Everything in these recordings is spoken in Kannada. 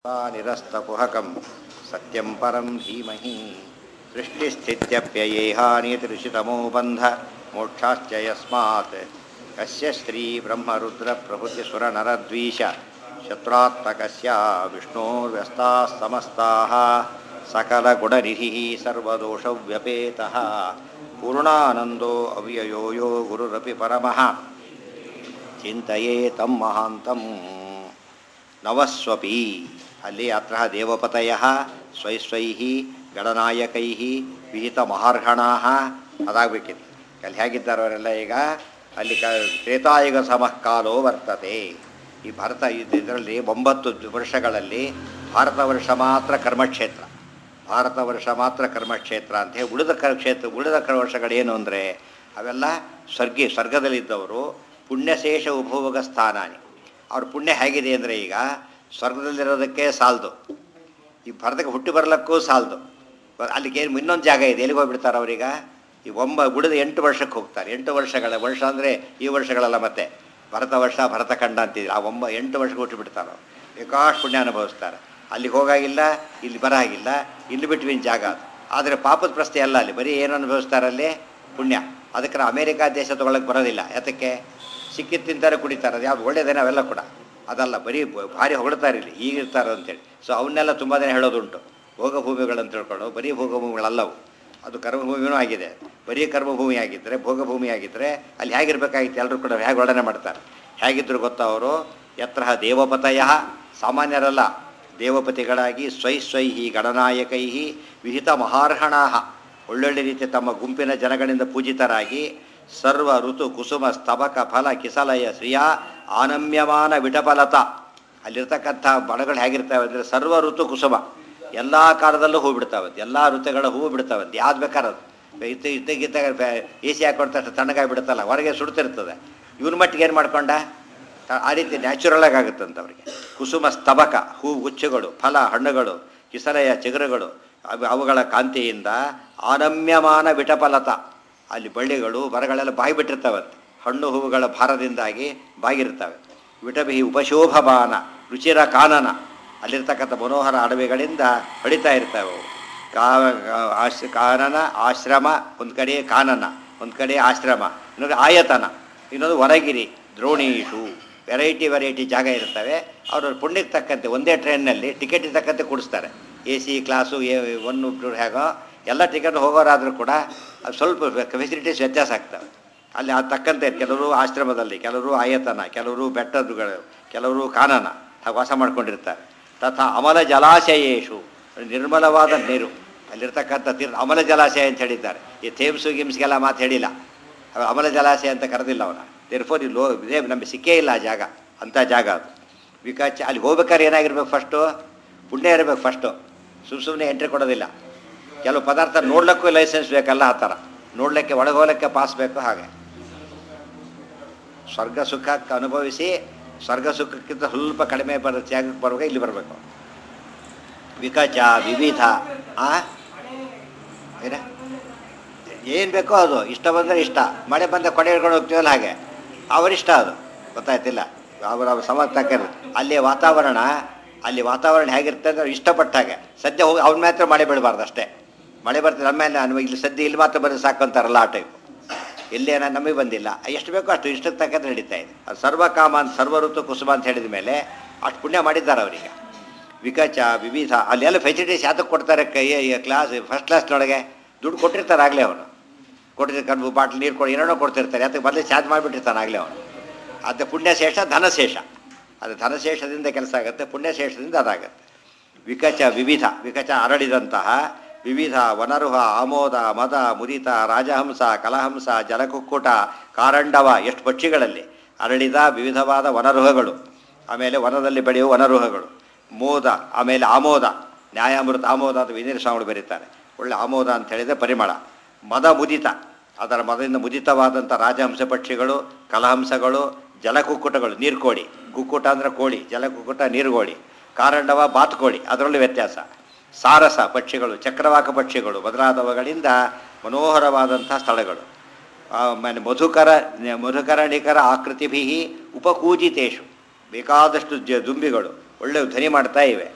निरस्तकुहकं सत्यं परं धीमहि सृष्टिस्थित्यप्ययेहानितिरुषितमो बन्ध मोक्षाश्च यस्मात् कस्य श्रीब्रह्मरुद्रप्रभृतिसुरनरद्वीष शत्रुत्मकस्य विष्णोर्व्यस्ताः समस्ताः सकलगुणनिधिः सर्वदोषव्यपेतः पूर्णानन्दो अव्ययो यो गुरुरपि परमः ಚಿಂತೆಯೇ ತಮ್ಮ ಮಹಾಂತಂ ನವಸ್ವಪಿ ಅಲ್ಲಿ ಅತ್ರ ದೇವಪತಯ ಸ್ವೈ ಸ್ವೈ ಗಣನಾಯಕೈ ವಿಹಿತ ಮಹಾರ್ಹಣಾ ಅದಾಗಬೇಕಿತ್ತು ಅಲ್ಲಿ ಹೇಗಿದ್ದಾರೆ ಅವರೆಲ್ಲ ಈಗ ಅಲ್ಲಿ ಕ ತ್ರೇತಾಯುಗ ಸಮಕಾಲೋ ವರ್ತತೆ ಈ ಭಾರತ ಇದರಲ್ಲಿ ಒಂಬತ್ತು ವರ್ಷಗಳಲ್ಲಿ ಭಾರತ ವರ್ಷ ಮಾತ್ರ ಕರ್ಮಕ್ಷೇತ್ರ ಭಾರತ ವರ್ಷ ಮಾತ್ರ ಕರ್ಮಕ್ಷೇತ್ರ ಅಂತ ಹೇಳಿ ಉಳಿದ ಕ ಕ್ಷೇತ್ರ ಉಳಿದ ಕ ವರ್ಷಗಳೇನು ಅಂದರೆ ಅವೆಲ್ಲ ಸ್ವರ್ಗಿ ಸ್ವರ್ಗದಲ್ಲಿದ್ದವರು ಪುಣ್ಯಶೇಷ ಉಪಭೋಗ ಸ್ಥಾನಾನಿ ಅವ್ರ ಪುಣ್ಯ ಹೇಗಿದೆ ಅಂದರೆ ಈಗ ಸ್ವರ್ಗದಲ್ಲಿರೋದಕ್ಕೆ ಸಾಲದು ಈ ಭಾರತಕ್ಕೆ ಹುಟ್ಟಿ ಬರಲಕ್ಕೂ ಸಾಲದು ಅಲ್ಲಿಗೆ ಏನು ಇನ್ನೊಂದು ಜಾಗ ಇದೆ ಎಲ್ಲಿಗೆ ಹೋಗ್ಬಿಡ್ತಾರೆ ಅವರೀಗ ಈ ಒಂಬ ಉಳಿದ ಎಂಟು ವರ್ಷಕ್ಕೆ ಹೋಗ್ತಾರೆ ಎಂಟು ವರ್ಷಗಳ ವರ್ಷ ಅಂದರೆ ಈ ವರ್ಷಗಳಲ್ಲ ಮತ್ತೆ ಭರತ ವರ್ಷ ಭರತಖಂಡ ಅಂತಿದ್ರು ಆ ಒಂಬ ಎಂಟು ವರ್ಷಕ್ಕೆ ಹುಟ್ಟು ಬಿಡ್ತಾರೆ ಬೇಕಾಷ್ಟು ಪುಣ್ಯ ಅನುಭವಿಸ್ತಾರೆ ಅಲ್ಲಿಗೆ ಹೋಗಾಗಿಲ್ಲ ಇಲ್ಲಿ ಬರಾಗಿಲ್ಲ ಇಲ್ಲಿ ಬಿಟ್ವಿನ ಜಾಗ ಅದು ಆದರೆ ಪಾಪದ ಪ್ರಶ್ನೆ ಅಲ್ಲ ಅಲ್ಲಿ ಬರೀ ಏನು ಅನುಭವಿಸ್ತಾರೆ ಅಲ್ಲಿ ಪುಣ್ಯ ಅದಕ್ಕೆ ಅಮೇರಿಕಾ ದೇಶ ತೊಗೊಳಕ್ಕೆ ಬರೋದಿಲ್ಲ ಯಾತಕ್ಕೆ ಸಿಕ್ಕಿದ್ದು ತಿಂತಾರೆ ಕುಡಿತಾರೆ ಅದು ಯಾವ್ದು ಒಳ್ಳೇದೇನೆ ಅವೆಲ್ಲ ಕೂಡ ಅದಲ್ಲ ಬರೀ ಭಾರಿ ಹೊಗಳ್ತಾರೆ ಇಲ್ಲಿ ಈಗ ಇರ್ತಾರೆ ಅಂತೇಳಿ ಸೊ ಅವನ್ನೆಲ್ಲ ತುಂಬ ದಿನ ಹೇಳೋದುಂಟು ಭೋಗಭೂಮಿಗಳಂತ ತಿಳ್ಕೊಂಡು ಬರೀ ಭೋಗಭೂಮಿಗಳಲ್ಲವು ಅದು ಕರ್ಮಭೂಮಿನೂ ಆಗಿದೆ ಬರೀ ಕರ್ಮಭೂಮಿ ಆಗಿದ್ದರೆ ಭೋಗಭೂಮಿ ಆಗಿದ್ದರೆ ಅಲ್ಲಿ ಹೇಗಿರ್ಬೇಕಾಗಿತ್ತು ಎಲ್ಲರೂ ಕೂಡ ಹೇಗೆ ವರ್ಣನೆ ಮಾಡ್ತಾರೆ ಹೇಗಿದ್ರು ಗೊತ್ತಾ ಅವರು ಯತ್ರ ದೇವಪತಯ ಸಾಮಾನ್ಯರಲ್ಲ ದೇವಪತಿಗಳಾಗಿ ಸ್ವೈ ಸ್ವೈ ಗಣನಾಯಕೈ ವಿಹಿತ ಮಹಾರ್ಹಣಾ ಒಳ್ಳೊಳ್ಳೆ ರೀತಿ ತಮ್ಮ ಗುಂಪಿನ ಜನಗಳಿಂದ ಪೂಜಿತರಾಗಿ ಸರ್ವ ಋತು ಕುಸುಮ ಸ್ತಬಕ ಫಲ ಕಿಸಲಯ ಶ್ರಿಯ ಆನಮ್ಯಮಾನ ವಿಟಫಲತ ಅಲ್ಲಿರ್ತಕ್ಕಂಥ ಬಣಗಳು ಹೇಗಿರ್ತವೆ ಅಂದರೆ ಸರ್ವ ಋತು ಕುಸುಮ ಎಲ್ಲ ಕಾಲದಲ್ಲೂ ಹೂ ಬಿಡ್ತಾವಂತೆ ಎಲ್ಲ ಋತುಗಳ ಹೂವು ಬಿಡ್ತಾವಂತೆ ಯಾವ್ದು ಬೇಕಾರದು ಇತ್ತ ಇದ್ದಕ್ಕಿದ್ದ ಎ ಸಿ ಹಾಕೊಂಡ ತಕ್ಷಣ ತಣ್ಣಗಾಗಿ ಬಿಡುತ್ತಲ್ಲ ಹೊರಗೆ ಸುಡ್ತಿರ್ತದೆ ಇವ್ರ ಮಟ್ಟಿಗೆ ಏನು ಮಾಡ್ಕೊಂಡ ಆ ರೀತಿ ನ್ಯಾಚುರಲಾಗಿ ಆಗುತ್ತಂತ ಅವರಿಗೆ ಕುಸುಮ ಸ್ತಬಕ ಹೂ ಗುಚ್ಚುಗಳು ಫಲ ಹಣ್ಣುಗಳು ಕಿಸಲೆಯ ಚಿಗುರುಗಳು ಅವು ಅವುಗಳ ಕಾಂತಿಯಿಂದ ಆನಮ್ಯಮಾನ ವಿಟಫಲತ ಅಲ್ಲಿ ಬಳ್ಳಿಗಳು ಮರಗಳೆಲ್ಲ ಬಾಯಿ ಬಿಟ್ಟಿರ್ತಾವಂತೆ ಹಣ್ಣು ಹೂವುಗಳ ಭಾರದಿಂದಾಗಿ ಬಾಗಿರ್ತವೆ ವಿಟಬಿಹಿ ಉಪಶೋಭಮಾನ ರುಚಿರ ಕಾನನ ಅಲ್ಲಿರ್ತಕ್ಕಂಥ ಮನೋಹರ ಅಡವೆಗಳಿಂದ ಹೊಡಿತಾ ಇರ್ತವೆ ಅವು ಕಾ ಆಶ್ ಕಾನನ ಆಶ್ರಮ ಒಂದು ಕಡೆ ಕಾನನ ಒಂದು ಕಡೆ ಆಶ್ರಮ ಇನ್ನೊಂದು ಆಯತನ ಇನ್ನೊಂದು ವರಗಿರಿ ದ್ರೋಣೀಷು ವೆರೈಟಿ ವೆರೈಟಿ ಜಾಗ ಇರ್ತವೆ ಅವರು ಪುಣ್ಯಕ್ಕೆ ತಕ್ಕಂತೆ ಒಂದೇ ಟ್ರೈನ್ನಲ್ಲಿ ಟಿಕೆಟ್ ತಕ್ಕಂತೆ ಕೊಡಿಸ್ತಾರೆ A C class A one two ಹೇಗೋ ಎಲ್ಲ ಟಿಕೆಟ್ ಹೋಗೋರಾದರೂ ಕೂಡ ಅದು ಸ್ವಲ್ಪ ಫೆಸಿಲಿಟೀಸ್ ವ್ಯತ್ಯಾಸ ಆಗ್ತವೆ ಅಲ್ಲಿ ಅದು ತಕ್ಕಂತೆ ಕೆಲವರು ಆಶ್ರಮದಲ್ಲಿ ಕೆಲವರು ಆಯತನ ಕೆಲವರು ಬೆಟ್ಟದುಗಳು ಕೆಲವರು ಕಾನನ ಹಾಗೆ ವಾಸ ಮಾಡ್ಕೊಂಡಿರ್ತಾರೆ ತಥಾ ಅಮಲ ಜಲಾಶಯೇಶು ನಿರ್ಮಲವಾದ ನೀರು ಅಲ್ಲಿರ್ತಕ್ಕಂಥ ತೀರ್ ಅಮಲ ಜಲಾಶಯ ಅಂತ ಹೇಳಿದ್ದಾರೆ ಈ ಥೇಮ್ಸು ಗಿಮ್ಸ್ಗೆಲ್ಲ ಮಾತು ಹೇಳಿಲ್ಲ ಅಮಲ ಜಲಾಶಯ ಅಂತ ಕರೆದಿಲ್ಲ ಅವನ ದೇರ್ಫೋರ್ ಲೋ ಇದೇ ನಮಗೆ ಸಿಕ್ಕೇ ಇಲ್ಲ ಆ ಜಾಗ ಅಂಥ ಜಾಗ ಅದು ವಿಕಾಚ ಅಲ್ಲಿ ಹೋಗ್ಬೇಕಾದ್ರೆ ಏನಾಗಿರ್ಬೇಕು ಫಸ್ಟು ಪುಣ್ಯ ಇರಬೇಕು ಫಸ್ಟು ಸುಮ್ಮ ಸುಮ್ಮನೆ ಎಂಟ್ರಿ ಕೊಡೋದಿಲ್ಲ ಕೆಲವು ಪದಾರ್ಥ ನೋಡ್ಲಿಕ್ಕೂ ಲೈಸೆನ್ಸ್ ಬೇಕಲ್ಲ ಆ ಥರ ನೋಡಲಿಕ್ಕೆ ಒಳಗೋಲಕ್ಕೆ ಪಾಸ್ ಬೇಕು ಹಾಗೆ ಸ್ವರ್ಗ ಸುಖಕ್ಕೆ ಅನುಭವಿಸಿ ಸ್ವರ್ಗ ಸುಖಕ್ಕಿಂತ ಸ್ವಲ್ಪ ಕಡಿಮೆ ಬರೋ ಜಾಗಕ್ಕೆ ಬರುವಾಗ ಇಲ್ಲಿ ಬರಬೇಕು ವಿಕಚ ವಿವಿಧ ಆ ಏನ ಏನು ಬೇಕೋ ಅದು ಇಷ್ಟ ಬಂದರೆ ಇಷ್ಟ ಮಳೆ ಬಂದ ಕೊಡೆ ಹಿಡ್ಕೊಂಡು ಹೋಗ್ತೀವಲ್ಲ ಹಾಗೆ ಅವರಿಷ್ಟ ಅದು ಗೊತ್ತಾಯ್ತಿಲ್ಲ ಅವರ ಸಮರ್ಥಕ ಅಲ್ಲಿ ವಾತಾವರಣ ಅಲ್ಲಿ ವಾತಾವರಣ ಹೇಗಿರುತ್ತೆ ಅಂದರೆ ಇಷ್ಟಪಟ್ಟ ಹಾಗೆ ಸದ್ಯ ಹೋಗಿ ಅವ್ನ ಮಾತ್ರ ಮಳೆ ಬೀಳಬಾರ್ದು ಅಷ್ಟೇ ಮಳೆ ಬರ್ತದೆ ನಮ್ಮ ಮೇಲೆ ನಮಗೆ ಇಲ್ಲಿ ಸದ್ಯ ಇಲ್ಲಿ ಮಾತ್ರ ಬರೋದು ಸಾಕು ಅಂತಾರಲ್ಲ ಆ ಟೈಪ್ ಇಲ್ಲೇನ ನಮಗೆ ಬಂದಿಲ್ಲ ಎಷ್ಟು ಬೇಕೋ ಅಷ್ಟು ಇಷ್ಟಕ್ಕೆ ತಕ್ಕಂತೆ ನಡೀತಾ ಇದೆ ಅದು ಸರ್ವಕಾಮ ಅಂತ ಸರ್ವ ಋತು ಕುಸುಮ ಅಂತ ಹೇಳಿದ ಮೇಲೆ ಅಷ್ಟು ಪುಣ್ಯ ಮಾಡಿದ್ದಾರೆ ಅವರಿಗೆ ವಿಕಚ ವಿವಿಧ ಅಲ್ಲೆಲ್ಲ ಫೆಸಿಲಿಟೀಸ್ ಯಾತಕ್ಕೆ ಕೊಡ್ತಾರೆ ಕೈ ಕ್ಲಾಸ್ ಫಸ್ಟ್ ಕ್ಲಾಸ್ನೊಳಗೆ ದುಡ್ಡು ಕೊಟ್ಟಿರ್ತಾರೆ ಆಗಲೇ ಅವನು ಕೊಟ್ಟಿರ್ತಾರೆ ಕಣ್ಣು ಬಾಟ್ಲು ನೀರು ಕೊಡಿ ಏನೇನೋ ಕೊಡ್ತಿರ್ತಾರೆ ಯಾತಕ್ಕೆ ಮೊದಲೇ ಚಾರ್ಜ್ ಮಾಡಿಬಿಟ್ಟಿರ್ತಾನೆ ಆಗಲೇ ಅವನು ಅದು ಪುಣ್ಯಶೇಷ ಧನಶೇಷ ಅದು ಧನಶೇಷದಿಂದ ಕೆಲಸ ಆಗುತ್ತೆ ಪುಣ್ಯಶೇಷದಿಂದ ಅದಾಗುತ್ತೆ ವಿಕಚ ವಿವಿಧ ವಿಕಚ ಅರಳಿದಂತಹ ವಿವಿಧ ವನರುಹ ಆಮೋದ ಮದ ಮುದಿತ ರಾಜಹಂಸ ಕಲಹಂಸ ಜಲಕುಕ್ಕುಟ ಕಾರಂಡವ ಎಷ್ಟು ಪಕ್ಷಿಗಳಲ್ಲಿ ಅರಳಿದ ವಿವಿಧವಾದ ವನರುಹಗಳು ಆಮೇಲೆ ವನದಲ್ಲಿ ಬೆಳೆಯುವ ವನರುಹಗಳು ಮೋದ ಆಮೇಲೆ ಆಮೋದ ನ್ಯಾಯಾಮೃತ ಆಮೋದ ಅಂತ ವಿನೀರ ಸ್ವಾಮಿಗಳು ಬರೀತಾರೆ ಒಳ್ಳೆ ಆಮೋದ ಅಂತ ಹೇಳಿದರೆ ಪರಿಮಳ ಮದ ಮುದಿತ ಅದರ ಮದದಿಂದ ಮುದಿತವಾದಂಥ ರಾಜಹಂಸ ಪಕ್ಷಿಗಳು ಕಲಹಂಸಗಳು ಜಲಕುಕ್ಕುಟಗಳು ನೀರ್ಕೋಳಿ ಕುಕ್ಕುಟ ಅಂದರೆ ಕೋಳಿ ಜಲಕುಕ್ಕುಟ ನೀರುಗೋಳಿ ಕಾರಂಡವ ಬಾತುಕೋಳಿ ಅದರಲ್ಲಿ ವ್ಯತ್ಯಾಸ ಸಾರಸ ಪಕ್ಷಿಗಳು ಚಕ್ರವಾಕ ಪಕ್ಷಿಗಳು ಮೊದಲಾದವುಗಳಿಂದ ಮನೋಹರವಾದಂಥ ಸ್ಥಳಗಳು ಆಮೇಲೆ ಮಧುಕರ ಮಧುಕರಣಿಕರ ಆಕೃತಿಭಿ ಉಪಕೂಜಿತೇಶು ಬೇಕಾದಷ್ಟು ಜ ದುಂಬಿಗಳು ಒಳ್ಳೆ ಧ್ವನಿ ಮಾಡ್ತಾ ಇವೆ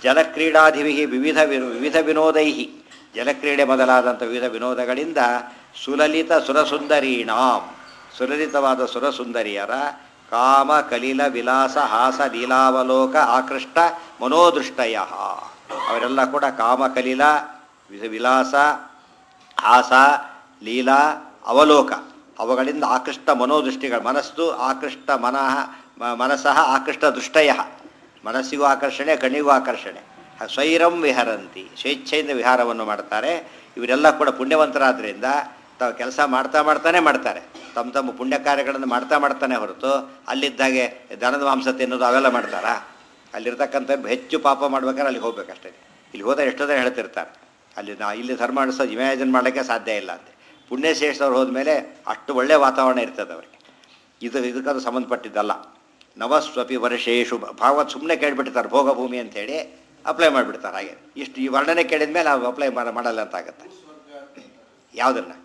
ಜಲಕ್ರೀಡಾದಿಭಿ ವಿವಿಧ ವಿನೋ ವಿವಿಧ ವಿನೋದೈ ಜಲಕ್ರೀಡೆ ಮೊದಲಾದಂಥ ವಿವಿಧ ವಿನೋದಗಳಿಂದ ಸುಲಲಿತ ಸುರಸುಂದರೀಣಾಂ ಸುಲಲಿತವಾದ ಸುರಸುಂದರಿಯರ ಕಾಮ ಕಲಿಲ ವಿಲಾಸ ಹಾಸ ಲೀಲಾವಲೋಕ ಆಕೃಷ್ಟ ಮನೋದೃಷ್ಟಯ ಅವರೆಲ್ಲ ಕೂಡ ಕಾಮ ಕಲಿಲ ವಿ- ವಿಲಾಸ ಹಾಸ ಲೀಲಾ ಅವಲೋಕ ಅವುಗಳಿಂದ ಆಕೃಷ್ಟ ಮನೋದೃಷ್ಟಿಗಳು ಮನಸ್ಸು ಆಕೃಷ್ಟ ಮನಃ ಮ- ಮನಸ್ಸಃ ಆಕೃಷ್ಟ ದೃಷ್ಟಯ ಮನಸ್ಸಿಗೂ ಆಕರ್ಷಣೆ ಕಣ್ಣಿಗೂ ಆಕರ್ಷಣೆ ಹ- ಸ್ವೈರಂ ವಿಹರಂತಿ ಸ್ವೇಚ್ಛೆಯಿಂದ ವಿಹಾರವನ್ನು ಮಾಡ್ತಾರೆ ಇವರೆಲ್ಲ ಕೂಡ ಪುಣ್ಯವಂತರಾದ್ರಿಂದ ತಾವು ಕೆಲಸ ಮಾಡ್ತಾ ಮಾಡ್ತಾನೆ ಮಾಡ್ತಾರೆ ತಮ್ಮ ತಮ್ಮ ಪುಣ್ಯ ಕಾರ್ಯಗಳನ್ನು ಮಾಡ್ತಾ ಮಾಡ್ತಾನೆ ಹೊರತು ಅಲ್ಲಿದ್ದಾಗೆ ದನದ ಮಾಂಸ ತಿನ್ನೋದು ಅವೆಲ್ಲ ಮಾಡ್ತಾರಾ ಅಲ್ಲಿರ್ತಕ್ಕಂಥ ಹೆಚ್ಚು ಪಾಪ ಮಾಡ್ಬೇಕಾದ್ರೆ ಅಲ್ಲಿಗೆ ಹೋಗ್ಬೇಕಷ್ಟೇ ಇಲ್ಲಿ ಹೋದಾಗ ಎಷ್ಟೋ ಜನ ಹೇಳ್ತಿರ್ತಾರೆ ಅಲ್ಲಿ ನಾ ಇಲ್ಲಿ ಧರ್ಮ ಅನಿಸೋದು ಇಮ್ಯಾಜಿನ್ ಮಾಡೋಕ್ಕೆ ಸಾಧ್ಯ ಇಲ್ಲ ಅಂತೆ ಪುಣ್ಯಶ್ರೇಷ್ಠವ್ರು ಹೋದ್ಮೇಲೆ ಅಷ್ಟು ಒಳ್ಳೆಯ ವಾತಾವರಣ ಇರ್ತದೆ ಅವರಿಗೆ ಇದು ಇದಕ್ಕದು ಸಂಬಂಧಪಟ್ಟಿದ್ದಲ್ಲ ನವಸ್ವಪಿ ವರ್ಷೇಶು ಭಾಗವತ್ ಸುಮ್ಮನೆ ಕೇಳಿಬಿಡ್ತಾರೆ ಭೋಗಭೂಮಿ ಅಂತೇಳಿ ಅಪ್ಲೈ ಮಾಡಿಬಿಡ್ತಾರೆ ಹಾಗೆ ಇಷ್ಟು ಈ ವರ್ಣನೆ ಕೇಳಿದ ಮೇಲೆ ನಾವು ಅಪ್ಲೈ ಮಾಡಲ್ಲ ಅಂತ ಆಗುತ್ತೆ ಯಾವುದನ್ನು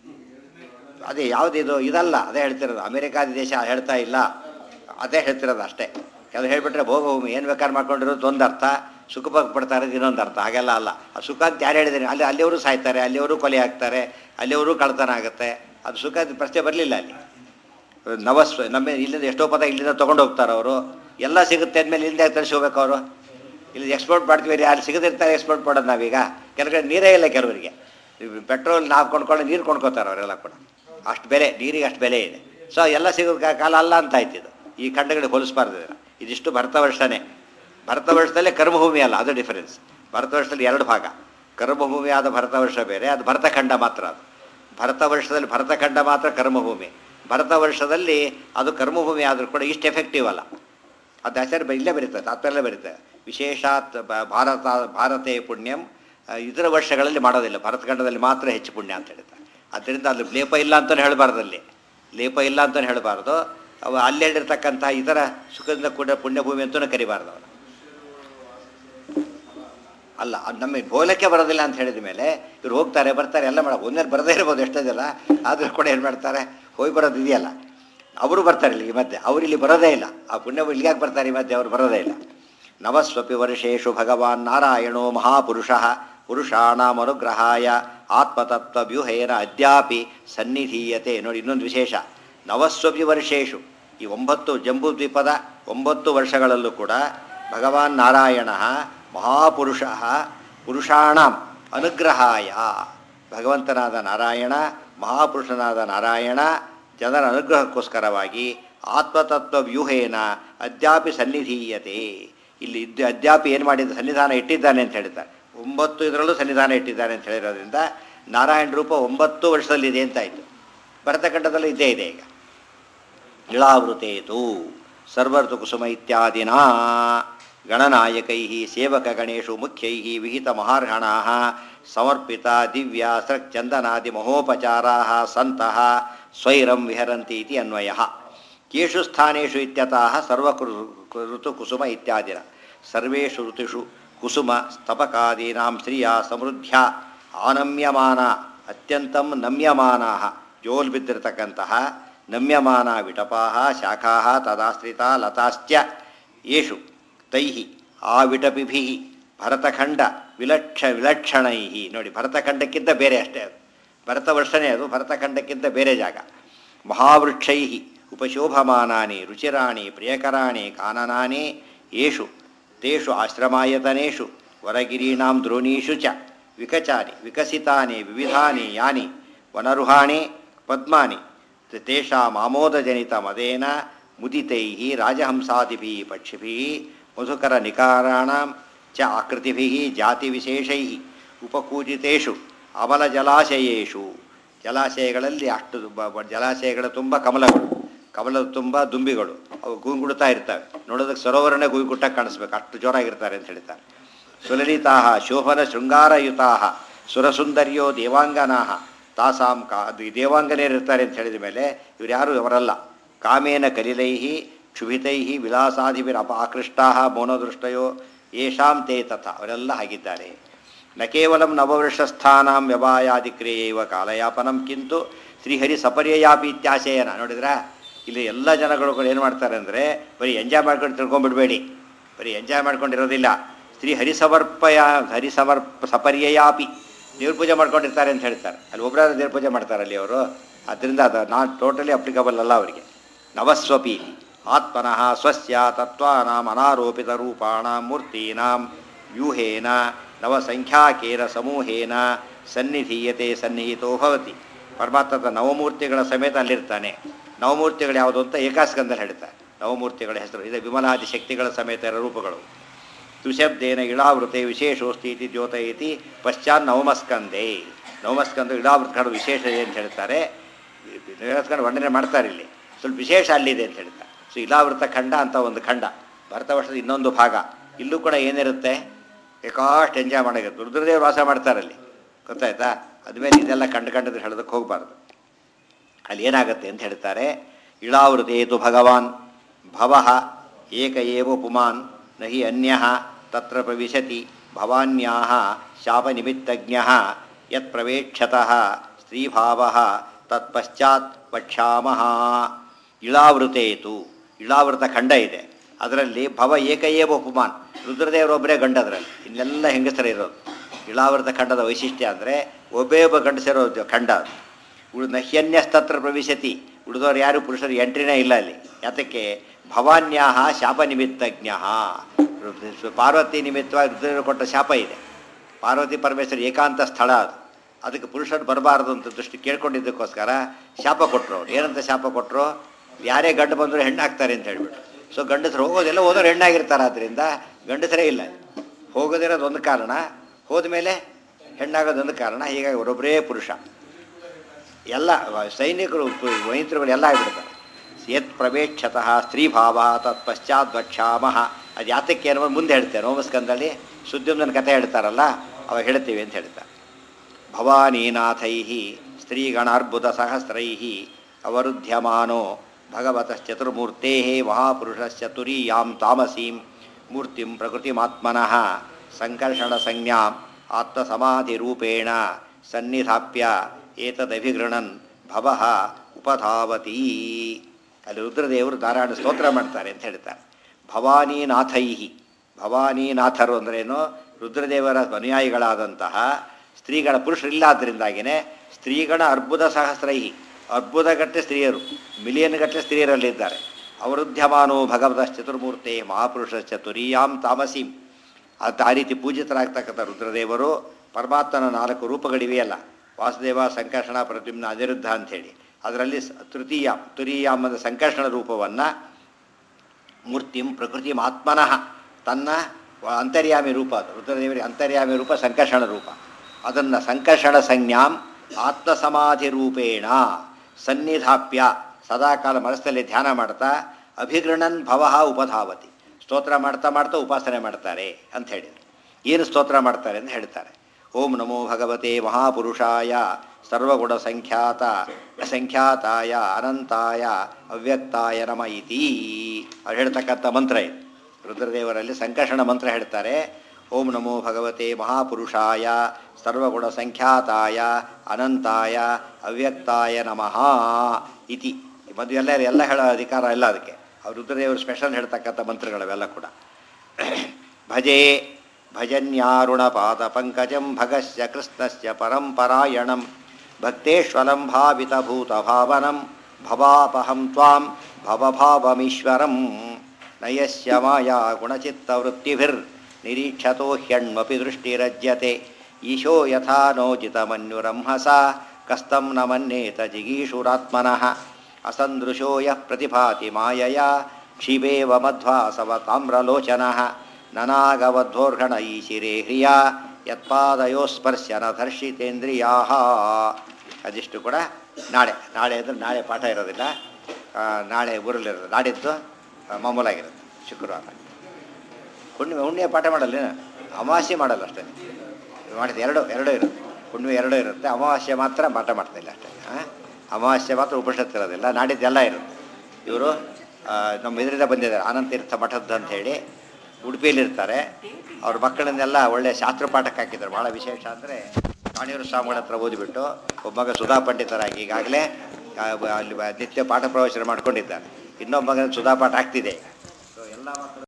ಅದೇ ಯಾವುದಿದು ಇದಲ್ಲ ಅದೇ ಹೇಳ್ತಿರೋದು ಅಮೆರಿಕಾದ ದೇಶ ಹೇಳ್ತಾ ಇಲ್ಲ ಅದೇ ಹೇಳ್ತಿರೋದು ಅಷ್ಟೇ ಕೆಲವು ಹೇಳ್ಬಿಟ್ರೆ ಭೋಗಭೂಮಿ ಏನು ಬೇಕಾದ್ರೆ ಮಾಡ್ಕೊಂಡಿರೋದು ಒಂದು ಅರ್ಥ ಸುಖ ಪಡ್ತಾ ಇರೋದು ಇನ್ನೊಂದು ಅರ್ಥ ಹಾಗೆಲ್ಲ ಅಲ್ಲ ಆ ಸುಖ ಅಂತ ಯಾರು ಹೇಳಿದ್ದೀನಿ ಅಲ್ಲಿ ಅಲ್ಲಿಯವರು ಸಾಯ್ತಾರೆ ಅಲ್ಲಿಯವರು ಕೊಲೆ ಆಗ್ತಾರೆ ಅಲ್ಲಿಯವರು ಕಳ್ತನ ಆಗುತ್ತೆ ಅದು ಸುಖ ಪ್ರಶ್ನೆ ಬರಲಿಲ್ಲ ಅಲ್ಲಿ ನವಸ್ವ ನಮ್ಮ ಇಲ್ಲಿಂದ ಎಷ್ಟೋ ಪದ ಇಲ್ಲಿಂದ ತೊಗೊಂಡು ಹೋಗ್ತಾರೆ ಅವರು ಎಲ್ಲ ಸಿಗುತ್ತೆ ಅಂದಮೇಲೆ ಇಲ್ಲಿಂದ ತರಿಸಿ ಹೋಗ್ಬೇಕು ಅವರು ಇಲ್ಲಿ ಎಕ್ಸ್ಪೋರ್ಟ್ ಮಾಡ್ತೀವಿ ಯಾರು ಸಿಗದಿರ್ತಾರೆ ಎಕ್ಸ್ಪೋರ್ಟ್ ಮಾಡೋದು ನಾವೀಗ ಕೆಲವು ನೀರೇ ಇಲ್ಲ ಕೆಲವರಿಗೆ ಪೆಟ್ರೋಲ್ ನಾವು ಕೊಂಡ್ಕೊಂಡು ನೀರು ಕೊಂಡ್ಕೋತಾರೆ ಅವರೆಲ್ಲ ಕೂಡ ಅಷ್ಟು ಬೆಲೆ ನೀರಿಗೆ ಅಷ್ಟು ಬೆಲೆ ಇದೆ ಸೊ ಎಲ್ಲ ಸಿಗೋದು ಕಾ- ಕಾಲ ಅಲ್ಲ ಅಂತ ಆಯ್ತು ಇದು ಈ ಖಂಡಗಳಿಗೆ ಹೋಲಿಸ್ಬಾರ್ದು ಇದನ್ನ. ಇದಿಷ್ಟು ಭರತ ವರ್ಷನೇ ಭರತ ವರ್ಷದಲ್ಲೇ ಕರ್ಮಭೂಮಿ ಅಲ್ಲ ಅದು ಡಿಫರೆನ್ಸ್ ಭರತ ವರ್ಷದಲ್ಲಿ ಎರಡು ಭಾಗ ಕರ್ಮಭೂಮಿ ಆದ ಭರತ ವರ್ಷ ಬೇರೆ ಅದು ಭರತಖಂಡ ಮಾತ್ರ ಅದು ಭರತ ವರ್ಷದಲ್ಲಿ ಭರತಖಂಡ ಮಾತ್ರ ಕರ್ಮಭೂಮಿ ಭರತ ವರ್ಷದಲ್ಲಿ ಅದು ಕರ್ಮಭೂಮಿ ಆದರೂ ಕೂಡ ಇಷ್ಟು ಎಫೆಕ್ಟಿವ್ ಅಲ್ಲ ಅದು ಆಚಾರ್ಯ ಬ- ಇಲ್ಲೇ ಬರೀತಾರೆ ತಾತ್ಪರ್ಯಲ್ಲೇ ಬರೀತಾರೆ ವಿಶೇಷಾತ್ ಬ- ಭಾರತ ಭಾರತೇ ಪುಣ್ಯಂ ಆ, ಇತರ ವರ್ಷಗಳಲ್ಲಿ ಮಾಡೋದಿಲ್ಲ ಭರತಖಂಡದಲ್ಲಿ ಮಾತ್ರ ಹೆಚ್ಚು ಪುಣ್ಯ ಅಂತ ಹೇಳ್ತಾರೆ ಅದರಿಂದ ಅಲ್ಲಿ ಲೇಪ ಇಲ್ಲ ಅಂತಲೇ ಹೇಳಬಾರ್ದು ಅಲ್ಲಿ ಲೇಪ ಇಲ್ಲ ಅಂತಲೇ ಹೇಳಬಾರ್ದು ಅವ ಅಲ್ಲಿ ಹೇಳಿರ್ತಕ್ಕಂಥ ಇತರ ಸುಖದಿಂದ ಕೂಡ ಪುಣ್ಯಭೂಮಿ ಅಂತಲೂ ಕರಿಬಾರ್ದು ಅವನು ಅಲ್ಲ ಅದು ನಮಗೆ ಹೋಲಕ್ಕೆ ಬರೋದಿಲ್ಲ ಅಂತ ಹೇಳಿದ ಮೇಲೆ ಇವ್ರು ಹೋಗ್ತಾರೆ ಬರ್ತಾರೆ ಎಲ್ಲ ಮಾಡ ಒಂದೇನು ಬರದೇ ಇರ್ಬೋದು ಎಷ್ಟೋ ಜನ ಆದರೂ ಕೂಡ ಏನು ಮಾಡ್ತಾರೆ ಹೋಗಿ ಬರೋದು ಇದೆಯಲ್ಲ ಅವರು ಬರ್ತಾರೆ ಇಲ್ಲಿ ಈ ಮಧ್ಯೆ ಅವ್ರು ಇಲ್ಲಿ ಬರೋದೇ ಇಲ್ಲ ಆ ಪುಣ್ಯ ಇಲ್ಲಿಗೆ ಬರ್ತಾರೆ ಈ ಮಧ್ಯೆ ಅವರು ಬರೋದೇ ಇಲ್ಲ ನವಸ್ವಪಿ ವರ್ಷೇಶು ಭಗವಾನ್ ನಾರಾಯಣೋ ಮಹಾಪುರುಷ ಪುರುಷಾಣಾಮನುಗ್ರಹಾಯ ಆತ್ಮತತ್ವ ವ್ಯೂಹೇನ ಅದ್ಯಾಪಿ ಸನ್ನಿಧೀಯತೆ ನೋಡಿ ಇನ್ನೊಂದು ವಿಶೇಷ ನವಸ್ವಪಿ ವರ್ಷೇಶು ಈ ಒಂಬತ್ತು ಜಂಬೂ ದ್ವೀಪದ ಒಂಬತ್ತು ವರ್ಷಗಳಲ್ಲೂ ಕೂಡ ಭಗವಾನ್ ನಾರಾಯಣ ಮಹಾಪುರುಷ ಪುರುಷಾಣಂ ಅನುಗ್ರಹಾಯ ಭಗವಂತನಾದ ನಾರಾಯಣ ಮಹಾಪುರುಷನಾದ ನಾರಾಯಣ ಜನರ ಅನುಗ್ರಹಕ್ಕೋಸ್ಕರವಾಗಿ ಆತ್ಮತತ್ವ ವ್ಯೂಹೇನ ಅದ್ಯಾಪಿ ಸನ್ನಿಧೀಯತೆ ಇಲ್ಲಿ ಇದ್ದು ಅದ್ಯಾಪಿ ಏನು ಮಾಡಿದ ಸನ್ನಿಧಾನ ಇಟ್ಟಿದ್ದಾನೆ ಅಂತ ಹೇಳಿದ್ದಾರೆ ಒಂಬತ್ತು ಇದರಲ್ಲೂ ಸನ್ನಿಧಾನ ಇಟ್ಟಿದ್ದಾನೆ ಅಂತ ಹೇಳಿರೋದ್ರಿಂದ ನಾರಾಯಣ ರೂಪ ಒಂಬತ್ತು ವರ್ಷದಲ್ಲಿದೆ ಅಂತಾಯಿತು ಭರತಖಂಡದಲ್ಲೂ ಇದ್ದೇ ಇದೆ ಈಗ ಇಳಾವೃತೇತು ಸರ್ವರ್ತು ಕುಸುಮ ಇತ್ಯಾದಿನ ಗಣನಾಯಕೈ ಸೇವಕಗಣೇಶು ಮುಖ್ಯೈ ವಿಹಿತ ಮಹಾರ್ಹಣಾ ಸಮರ್ಪಿತ ದಿವ್ಯ ಸೃಕ್ಚಂದನಾದಿ ಮಹೋಪಚಾರಾ ಸಂತಹ ಸ್ವೈರಂ ವಿಹರಂತಿ ಇತಿ ಅನ್ವಯ ಕೇಷು ಸ್ಥಾನೇಷು ಇತ್ಯತಃ ಸರ್ವಕೃ ಋತುಕುಸುಮ ಇತ್ಯಾದಿನ ಸರ್ವೇಷು ಋತುಷು ಕುಸುಮ ಸ್ತಪಕಾದೀನಾಂ ಶ್ರಿಯ ಸಮೃದ್ಧ್ಯ ಆನಮ್ಯಮಾನ ಅತ್ಯಂತಂ ನಮ್ಯಮಾನಾ ಜೋಲ್ ಬಿದ್ದಿರತಕ್ಕಂತಹ ನಮ್ಯಮಾನ ವಿಟಪಾ ಶಾಖಾ ತದಾಶ್ರಿತ ಲತಾಶ್ಚ ಯೇಷು ತೈ ಆ ವಿಟಪಿಭಿ ಭರತಖಂಡ ವಿಲಕ್ಷ ವಿಲಕ್ಷಣೈ ನೋಡಿ ಭರತಖಂಡಕ್ಕಿಂತ ಬೇರೆ ಅಷ್ಟೇ ಅದು ಭರತ ವರ್ಷನೇ ಅದು ಭರತಖಂಡಕ್ಕಿಂತ ಬೇರೆ ಜಾಗ ಮಹಾವೃಕ್ಷೈ ಉಪಶೋಭಮಾನಾನಿ ರುಚಿರಾಣಿ ಪ್ರಿಯಕರಾಣಿ ಕಾನನಾನಿ ಯೇಷು ತೇಷು ಆಶ್ರಮಾಯತನೇಷು ವರಗಿರೀಣಾಂ ದ್ರೋಣೀಷು ಚ ವಿಕಚಾನಿ ವಿಕಸಿತಾನಿ ವಿವಿಧಾನಿ ಯಾನಿ ವನರುಹಾಣಿ ಪದ್ಮಾನಿ ತ- ತೇಷಾಂ ಆಮೋದಜನಿತ ಮದೇನ ಮುದಿತೈ ರಾಜಹಂಸಾದಿಭಿ ಪಕ್ಷಿಭಿ ಮಧುಕರ ನಿಕಾರಾಣಾಂ ಚ ಆಕೃತಿಭಿ ಜಾತಿವಿಶೇಷೈ ಉಪಕೂಜಿತೇಷು ಅಮಲ ಜಲಾಶಯೇಷು ಜಲಾಶಯಗಳಲ್ಲಿ ಅಷ್ಟು ಬ- ಬ- ಜಲಾಶಯಗಳ ತುಂಬ ಕಮಲಗಳು ಕಮಲದ ತುಂಬ ದುಂಬಿಗಳು ಅವು ಗುಂಗುಡ್ತಾ ಇರ್ತವೆ ನೋಡೋದಕ್ಕೆ ಸರೋವರನೇ ಗುಯ್ಗುಟ್ಟಾಗಿ ಕಾಣಿಸ್ಬೇಕು ಅಷ್ಟು ಜೋರಾಗಿರ್ತಾರೆ ಅಂತ ಹೇಳ್ತಾರೆ ಸುಲಲಿತಾ ಶೋಭನ ಶೃಂಗಾರಯುತಾ ಸುರಸುಂದರ್ಯೋ ದೇವಾಂಗನಾ ತಾಸಾಂ ಕಾ ಅದು ಈ ದೇವಾಂಗನೇರಿರ್ತಾರೆ ಅಂತ ಹೇಳಿದ ಮೇಲೆ ಇವ್ರು ಯಾರು ಅವರಲ್ಲ ಕಾಮೇನ ಕಲಿಲೈ ಕ್ಷುಭಿತೈ ವಿಲಾಸಾದಿಭಿರ ಅಪ ಆಕೃಷ್ಟಾ ಮೌನದೃಷ್ಟಯೋ ಯೇಷಾಂ ತೇ ತಥಾ ಅವರೆಲ್ಲ ಹಾಗಿದ್ದಾರೆ ನ ಕೇವಲ ನವವೃಷಸ್ಥಾನಾಂ ವ್ಯವಾಯಾದಿ ಕ್ರಿಯೆಯವ ಕಾಲಯಾಪನಂ ಕಿಂತು ಶ್ರೀಹರಿ ಸಪರ್ಯಯಾಪಿ ಇತ್ಯಾಶಯನ ನೋಡಿದ್ರ ಇಲ್ಲಿ ಎಲ್ಲ ಜನಗಳು ಕೂಡ ಏನು ಮಾಡ್ತಾರೆ ಅಂದರೆ ಬರೀ ಎಂಜಾಯ್ ಮಾಡ್ಕೊಂಡು ತಿಳ್ಕೊಂಡ್ಬಿಡ್ಬೇಡಿ ಬರೀ ಎಂಜಾಯ್ ಮಾಡ್ಕೊಂಡಿರೋದಿಲ್ಲ ಸ್ತ್ರೀ ಹರಿಸಮರ್ಪಯ ಹರಿಸಮರ್ಪ ಸಪರ್ಯಯಾಪಿ ದೇವ್ರ ಪೂಜೆ ಮಾಡ್ಕೊಂಡಿರ್ತಾರೆ ಅಂತ ಹೇಳ್ತಾರೆ ಅಲ್ಲಿ ಒಬ್ಬರಾದ ದೇವ್ರ ಪೂಜೆ ಮಾಡ್ತಾರೆ ಅಲ್ಲಿ ಅವರು ಅದರಿಂದ ಅದು ನಾಟ್ ಟೋಟಲಿ ಅಪ್ಲಿಕಬಲ್ ಅಲ್ಲ ಅವರಿಗೆ ನವಸ್ವಪಿ ಆತ್ಮನಃ ಸ್ವಸ್ಯ ತತ್ವಾನಾಂ ಅನಾರೋಪಿತ ರೂಪಾಣ ಮೂರ್ತೀನಾಂ ವ್ಯೂಹೇನ ನವಸಂಖ್ಯಾಕೇನ ಸಮೂಹೇನ ಸನ್ನಿಧೀಯತೆ ಸನ್ನಿಹಿತೋ ಭವತಿ ಪರಮಾತ್ಮದ ನವಮೂರ್ತಿಗಳ ಸಮೇತ ಅಲ್ಲಿರ್ತಾನೆ ನವಮೂರ್ತಿಗಳು ಯಾವುದು ಅಂತ ಏಕಾಸ್ಕಂದಲ್ಲಿ ಹೇಳ್ತಾರೆ ನವಮೂರ್ತಿಗಳ ಹೆಸರು ಇದೆ ವಿಮಲಾದಿ ಶಕ್ತಿಗಳ ಸಮೇತ ಇರೋ ರೂಪಗಳು ತುಶಬ್ದೇನ ಇಳಾವೃತೆ ವಿಶೇಷೋಸ್ತಿ ಇತಿ ದ್ಯೋತಯತಿ ಪಶ್ಚಾತ್ ನವಮಸ್ಕಂದೆ ನವಮಸ್ಕಂದ ಇಳಾವೃತ ಕಾಡು ವಿಶೇಷ ಇದೆ ಅಂತ ಹೇಳ್ತಾರೆ ನವಮಸ್ಕಂದ ವರ್ಣನೆ ಮಾಡ್ತಾರೆ ಇಲ್ಲಿ ಸ್ವಲ್ಪ ವಿಶೇಷ ಅಲ್ಲಿದೆ ಅಂತ ಹೇಳ್ತಾರೆ ಸೊ ಇಳಾವೃತ ಖಂಡ ಅಂತ ಒಂದು ಖಂಡ ಭರತ ವರ್ಷದ ಇನ್ನೊಂದು ಭಾಗ ಇಲ್ಲೂ ಕೂಡ ಏನಿರುತ್ತೆ ಬೇಕಾಷ್ಟು ಎಂಜಾಯ್ ಮಾಡೋದು ರುದ್ರದೇವರು ವಾಸ ಮಾಡ್ತಾರಲ್ಲಿ ಗೊತ್ತಾಯ್ತಾ ಅದ್ಮೇಲೆ ಇದೆಲ್ಲ ಕಂಡು ಕಂಡದ್ರೆ ಹೇಳೋದಕ್ಕೆ ಹೋಗಬಾರ್ದು ಅಲ್ಲಿ ಏನಾಗುತ್ತೆ ಅಂತ ಹೇಳ್ತಾರೆ ಇಳಾವೃತೇತು ಭಗವಾನ್ ಭವ ಏಕ ಏವ ಪುಮಾನ್ ನಹಿ ಅನ್ಯ ತತ್ರ ಪ್ರವಿಶತಿ ಭವಾನ್ಯಾ ಶಾಪನಿಮಿತ್ತಜ್ಞ ಯತ್ ಪ್ರವೇಕ್ಷತಃ ಸ್ತ್ರೀಭಾವ ತತ್ಪಶ್ಚಾತ್ ವಕ್ಷ್ಯಾಮಃ ಇಳಾವೃತೇತು ಇಳಾವೃತ ಖಂಡ ಇದೆ ಅದರಲ್ಲಿ ಭವ ಏಕ ಏವ ಉಪಮಾನ್ ರುದ್ರದೇವರೊಬ್ಬರೇ ಗಂಡ ಅದರಲ್ಲಿ ಇನ್ನೆಲ್ಲ ಹೆಂಗಸರ ಇರೋದು ಇಳಾವೃತ ಖಂಡದ ವೈಶಿಷ್ಟ್ಯ ಅಂದರೆ ಒಬ್ಬೇ ಒಬ್ಬ ಗಂಡಸಿರೋ ಖಂಡ ಅದು ಉಳಿದ ನಹ್ಯನ್ಯಸ್ತತ್ರ ಪ್ರವಿಶತಿ ಉಳಿದವ್ರು ಯಾರು ಪುರುಷರು ಎಂಟ್ರಿನೇ ಇಲ್ಲ ಅಲ್ಲಿ ಯಾತಕ್ಕೆ ಭವಾನ್ಯಾಹ ಶಾಪ ನಿಮಿತ್ತಜ್ಞ ಪಾರ್ವತಿ ನಿಮಿತ್ತವಾಗಿ ರುದ್ರರು ಕೊಟ್ಟ ಶಾಪ ಇದೆ ಪಾರ್ವತಿ ಪರಮೇಶ್ವರ ಏಕಾಂತ ಸ್ಥಳ ಅದು ಅದಕ್ಕೆ ಪುರುಷರು ಬರಬಾರದು ಅಂತ ದೃಷ್ಟಿ ಕೇಳ್ಕೊಂಡಿದ್ದಕ್ಕೋಸ್ಕರ ಶಾಪ ಕೊಟ್ಟರು ಅವ್ರು ಏನಂತ ಶಾಪ ಕೊಟ್ಟರು ಯಾರೇ ಗಂಡು ಬಂದರೂ ಹೆಣ್ಣಾಗ್ತಾರೆ ಅಂತ ಹೇಳ್ಬಿಟ್ಟು ಸೊ ಗಂಡಸರು ಹೋಗೋದೆಲ್ಲ ಹೋದವ್ರು ಹೆಣ್ಣಾಗಿರ್ತಾರೆ ಆದ್ದರಿಂದ ಗಂಡಸರೇ ಇಲ್ಲ ಹೋಗೋದಿರೋದು ಒಂದು ಕಾರಣ ಹೋದ್ಮೇಲೆ ಹೆಣ್ಣಾಗೋದೊಂದು ಕಾರಣ ಹೀಗಾಗಿ ಅವರೊಬ್ಬರೇ ಪುರುಷ ಎಲ್ಲ ಸೈನಿಕರು ವೈನಿತರುಗಳು ಎಲ್ಲ ಆಗಿಬಿಡ್ತಾರೆ ಯತ್ ಪ್ರವೇಕ್ಷತಃ ಸ್ತ್ರೀಭಾವ ತತ್ಪಶ್ಚಾತ್ ವಕ್ಷಾಮಹ ಅದು ಯಾತಕ್ಕೆ ಅನ್ನೋ ಮುಂದೆ ಹೇಳ್ತಾರೆ ರೋಮಸ್ಕಂದಲ್ಲಿ ಸುದ್ದಿಯೊಂದನ್ನು ಕಥೆ ಹೇಳ್ತಾರಲ್ಲ ಅವಾಗ ಹೇಳ್ತೀವಿ ಅಂತ ಹೇಳ್ತಾರೆ ಭವಾನೀನಾಥೈ ಸ್ತ್ರೀಗಣಾರ್ಬುದ ಸಹಸ್ರೈ ಅವರುಧ್ಯಮಾನೋ ಭಗವತಶ್ಚತುರ್ಮೂರ್ತೆ ಮಹಾಪುರುಷಶ್ಚತುರೀಯಾಂ ತಾಮಸೀಂ ಮೂರ್ತಿಂ ಪ್ರಕೃತಿಮಾತ್ಮನಃ ಸಂಕರ್ಷಣ ಸಂಜ್ಞಾಂ ಆತ್ಮಸಮಾಧಿರೂಪೇಣ ಸನ್ನಿಧಾಪ್ಯ ಏತದಭಿಗೃಣನ್ ಭವ ಉಪಧಾವತಿ ಅಲ್ಲಿ ರುದ್ರದೇವರು ಧಾರಾಣ ಸ್ತೋತ್ರ ಮಾಡ್ತಾರೆ ಅಂತ ಹೇಳ್ತಾರೆ ಭವಾನಿನಾಥೈ ಭವಾನಿನಾಥರು ಅಂದ್ರೇನು ರುದ್ರದೇವರ ಅನುಯಾಯಿಗಳಾದಂತಹ ಸ್ತ್ರೀಗಳ ಪುರುಷರಿಲ್ಲ ಆದ್ದರಿಂದಾಗಿಯೇ ಸ್ತ್ರೀಗಳ ಅರ್ಬುದ ಸಹಸ್ರೈ ಅರ್ಬುದಗಟ್ಟೆ ಸ್ತ್ರೀಯರು ಮಿಲಿಯನ್ ಗಟ್ಟಲೆ ಸ್ತ್ರೀಯರಲ್ಲಿದ್ದಾರೆ ಅವರುದ್ಯಮಾನೋ ಭಗವತ ಚತುರ್ಮೂರ್ತೆ ಮಹಾಪುರುಷ ಚತುರೀಯಾಂ ತಾಮಸೀಂ ಅದು ಆ ರೀತಿ ಪೂಜಿತರಾಗ್ತಕ್ಕಂಥ ರುದ್ರದೇವರು ಪರಮಾತ್ಮನ ನಾಲ್ಕು ರೂಪಗಳಿವೆಯಲ್ಲ ವಾಸುದೇವ ಸಂಕರ್ಷಣ ಪ್ರದ್ಯುಮ್ನ ಅನಿರುದ್ಧ ಅಂಥೇಳಿ ಅದರಲ್ಲಿ ಸ- ತೃತೀಯ ತುರೀಯಾಮ್ ಅಂದ ಸಂಕರ್ಷಣ ರೂಪವನ್ನು ಮೂರ್ತಿಂ ಪ್ರಕೃತಿ ಆತ್ಮನಃ ತನ್ನ ವ- ಅಂತರ್ಯಾಮಿ ರೂಪ ಅದು ರುದ್ರದೇವರಿಗೆ ಅಂತರ್ಯಾಮಿ ರೂಪ ಸಂಕರ್ಷಣ ರೂಪ ಅದನ್ನು ಸಂಕರ್ಷಣ ಸಂಜ್ಞಾಂ ಆತ್ಮಸಮಾಧಿ ರೂಪೇಣ ಸನ್ನಿಧಾಪ್ಯ ಸದಾಕಾಲ ಮನಸ್ಸಲ್ಲಿ ಧ್ಯಾನ ಮಾಡ್ತಾ ಅಭಿಗೃಣನ್ ಭವ ಉಪಧಾವತಿ ಸ್ತೋತ್ರ ಮಾಡ್ತಾ ಮಾಡ್ತಾ ಉಪಾಸನೆ ಮಾಡ್ತಾರೆ ಅಂತ ಹೇಳಿದರು ಏನು ಸ್ತೋತ್ರ ಮಾಡ್ತಾರೆ ಅಂತ ಹೇಳ್ತಾರೆ ಓಂ ನಮೋ ಭಗವತೆ ಮಹಾಪುರುಷಾಯ ಸರ್ವಗುಣ ಸಂಖ್ಯಾತ ಸಂಖ್ಯಾತಾಯ ಅನಂತಾಯ ಅವ್ಯಕ್ತಾಯ ನಮ ಇತಿ ಅವ್ರು ಹೇಳ್ತಕ್ಕಂಥ ಮಂತ್ರ ಇದು ರುದ್ರದೇವರಲ್ಲಿ ಸಂಕರ್ಷಣ ಮಂತ್ರ ಹೇಳ್ತಾರೆ ಓಂ ನಮೋ ಭಗವತೆ ಮಹಾಪುರುಷಾಯ ಸರ್ವಗುಣ ಸಂಖ್ಯಾತಾಯ ಅನಂತಾಯ ಅವ್ಯಕ್ತಾಯ ನಮಃ ಇತಿ ಮದುವೆ ಎಲ್ಲ ಎಲ್ಲ ಹೇಳೋ ಅಧಿಕಾರ ಇಲ್ಲ ಅದಕ್ಕೆ ಅವ್ರು ರುದ್ರದೇವರು ಸ್ಪೆಷಲ್ ಹೇಳ್ತಕ್ಕಂಥ ಮಂತ್ರಗಳವೆಲ್ಲ ಕೂಡ ಭಜೆ ಭಜನ್ಯಾರುಣಪಾದ ಪಂಕಜಂ ಭಗಸ್ಯ ಕೃಷ್ಣಸ್ಯ ಪರಂಪರಾಯಣಂ ಭಕ್ತೇಶ್ವಲಂ ಭಾವಿತಭೂತಭಾವನಂ ಭವಾಪಹಂ ತ್ವಾಂ ಭವಭಾವಮೀಶ್ವರಂ ನಯಸ್ಯ ಮಾಯಾ ಗುಣಚಿತ್ತವೃತ್ತಿಭಿರ್ ನಿರೀಕ್ಷತೋ ಹ್ಯಣ್ಮಪಿ ದೃಷ್ಟಿರಜ್ಯತೆ ಈಶೋ ಯಥಾ ನೋಜಿತಮನ್ಯುರಂಹಸ ಕಸ್ತಂ ನ ಮನ್ಯೇತ ಜಿಗೀಷುರಾತ್ಮನಃ ಅಸಂದೃಶೋ ಯಃ ಪ್ರತಿಭಾತಿ ಮಾಯಯ ಕ್ಷಿಬೇವ ಮಧ್ವಾಸವ ತಾಮ್ರಲೋಚನಃ ನನಾಗವಧ್ವೋರ್ಗಣ ಈಶಿರೇ ಹ್ರಿಯ ಯತ್ಪಾದಯೋ ಸ್ಪರ್ಶನ ಧರ್ಷಿತೇಂದ್ರಿಯಾ ಅದಿಷ್ಟು ಕೂಡ ನಾಳೆ ನಾಳೆ ಅಂದರೆ ನಾಳೆ ಪಾಠ ಇರೋದಿಲ್ಲ ಆ, ನಾಳೆ ಊರಲ್ಲಿರೋದು ನಾಡಿದ್ದು ಆ, ಮಾಮೂಲಾಗಿರುತ್ತೆ ಶುಕ್ರವಾರ ಹುಣ್ಣಿಮೆ ಹುಣ್ಣಿಮೆ ಪಾಠ ಮಾಡಲ್ಲ ಅಮಾವಾಸ್ಯೆ ಮಾಡಲ್ಲ ಅಷ್ಟೇ ಮಾಡಿದ ಎರಡು ಎರಡೂ ಇರುತ್ತೆ ಹುಣ್ಣಿಮೆ ಎರಡೂ ಇರುತ್ತೆ ಅಮಾವಾಸ್ಯೆ ಮಾತ್ರ ಪಾಠ ಮಾಡ್ತಾ ಇಲ್ಲ ಅಷ್ಟೇ ಹಾಂ ಅಮಾವಾಸ್ಯೆ ಮಾತ್ರ ಉಪನಿಷತ್ತು ಇರೋದಿಲ್ಲ ನಾಡಿದ್ದೆಲ್ಲ ಇರುತ್ತೆ ಇವರು ನಮ್ಮ ಇದರಿಂದ ಬಂದಿದ್ದಾರೆ ಆನಂತೀರ್ಥ ಮಠದ್ದು ಅಂತ ಹೇಳಿ ಉಡುಪಿಯಲ್ಲಿರ್ತಾರೆ ಅವ್ರ ಮಕ್ಕಳನ್ನೆಲ್ಲ ಒಳ್ಳೆ ಶಾಸ್ತ್ರ ಪಾಠಕ್ಕೆ ಹಾಕಿದ್ದಾರೆ ಭಾಳ ವಿಶೇಷ ಅಂದರೆ ಕಾಣಿಯೂರು ಸ್ವಾಮಿಗಳ ಹತ್ರ ಓದಿಬಿಟ್ಟು ಒಬ್ಬ ಮಗ ಸುಧಾ ಪಂಡಿತರಾಗಿ ಈಗಾಗಲೇ ಆ, ಅಲ್ಲಿ ನಿತ್ಯ ಪಾಠ ಪ್ರವಚನ ಮಾಡ್ಕೊಂಡಿದ್ದಾರೆ ಇನ್ನೊಬ್ಬ ಮಗನ ಸುಧಾ ಪಾಠ ಆಗ್ತಿದೆ ಸೊ ಎಲ್ಲ ಮಕ್ಕಳು